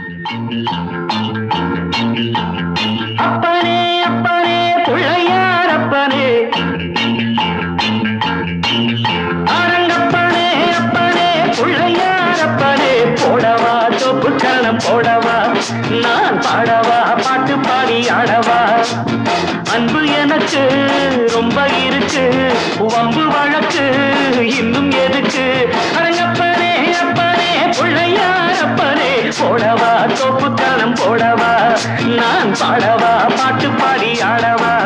அப்பனே அப்பனே பிள்ளையார் அப்பனே அரங்கப்பனே அப்பனே பிள்ளையார் அப்பனே போடவா தோப்பு கரணம் போடவா நான் பாடவா பாட்டு பாடி ஆடவா அன்பு எனக்கு ரொம்ப இருக்கு வம்பு வழக்கு இன்னும் எதுக்கு அரங்கப்பனே அப்பனே பிள்ளையார் அப்பனே போடவா தோப்பு கரணம் போடவா நான் பாடவா பாட்டு பாடி ஆடவா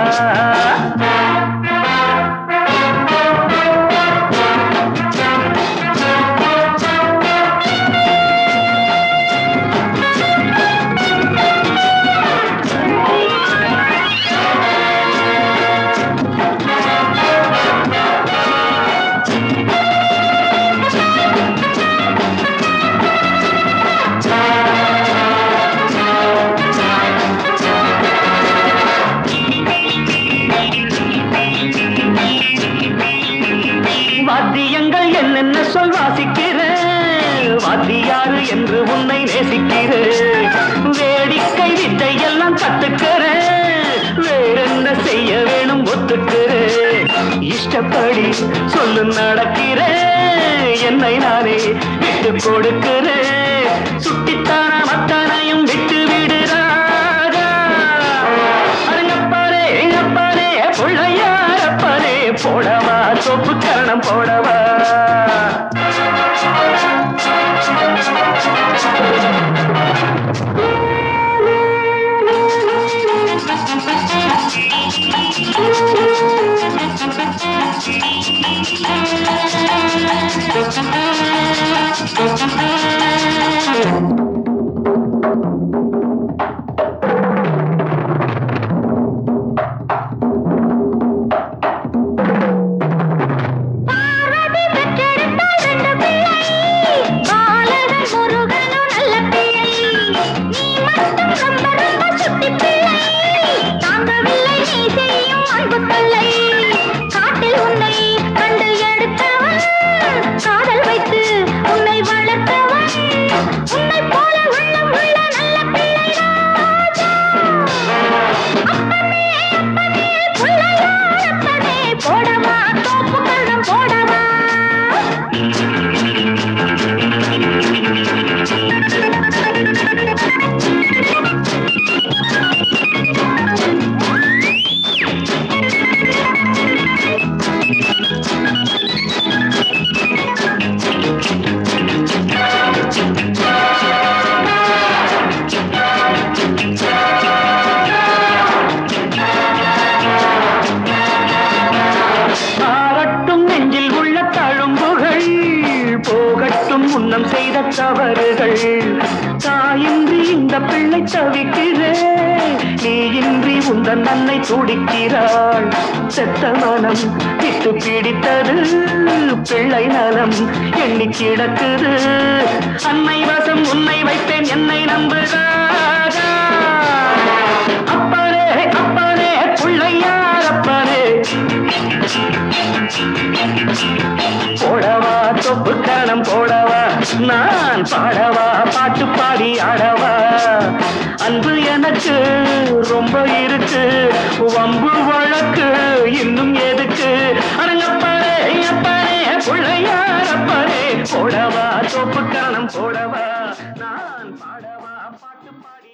வாத்தியங்கள் என்னென்ன சொல் வாசிக்கிறேன் வாத்தியாரு என்று உன்னை நேசிக்கிறேன் வேடிக்கை வித்தை எல்லாம் கத்துக்கிறேன் வேறென்ன செய்ய வேணும் ஒத்துக்கிறேன் இஷ்டப்படி சொல்லு நடக்கிறேன் என்னை நானே விட்டு கொடுக்கிறேன் சுட்டித்தான மத்தனையும் விட்டு விடுறாரா அரங்கப்பாரே எங்கப்பாரே பிள்ளையாரப்பாரே போடவா சொப்பு கரணம் போடவா பார்வதி பெற்றெடுத்தாள் ரெண்டு பிள்ளை. பாலகன் முருகனும் நல்ல பிள்ளை. நீ மட்டும் ரொம்ப ரொம்ப சுட்டிப் பிள்ளை. தாங்கவில்லை நீ செய்யும் அன்பு தொல்லை. காட்டில் உன்னை கண்டு எடுத்தவன். காதல் வைத்து உன்னை வளர்த்தவன். உன்னைப் போல உள்ளம் உள்ள நல்ல பிள்ளை ராஜா. அப்பனே, அப்பனே, பிள்ளையார் அப்பனே, போடவா தோப்பு கரணம் போடவா ஆரட்டும் நெஞ்சில் உள்ள தழும்புகள் போகட்டும் முன்னம் செய்த தவறுகள் தாயின்றி இந்த பிள்ளை தவிக்கிறே நீ இன்றி உந்தன் அன்னை துடிக்கிறாள் செத்த மனம் விட்டு பிடித்தது பிள்ளை நலம் எண்ணி கிடக்குது அன்னை வசம் உன்னை வைப்பேன் என்னை நம்புகிறாரா அப்பனே அப்பனே பிள்ளையார் அப்பனே போடவா தொப்பு கரணம் போடவா நான் பாடவா பாட்டு பாடி ஆடவா அன்பு எனக்கு ரொம்ப இருக்கு வம்பு வழக்கு இன்னும் எதுக்கு அரங்கப்பாரே அப்பனே பிள்ளையார் அப்பனே போடவா தொப்பு கரணம் போடவா நான் பாடவா பாட்டு பாடி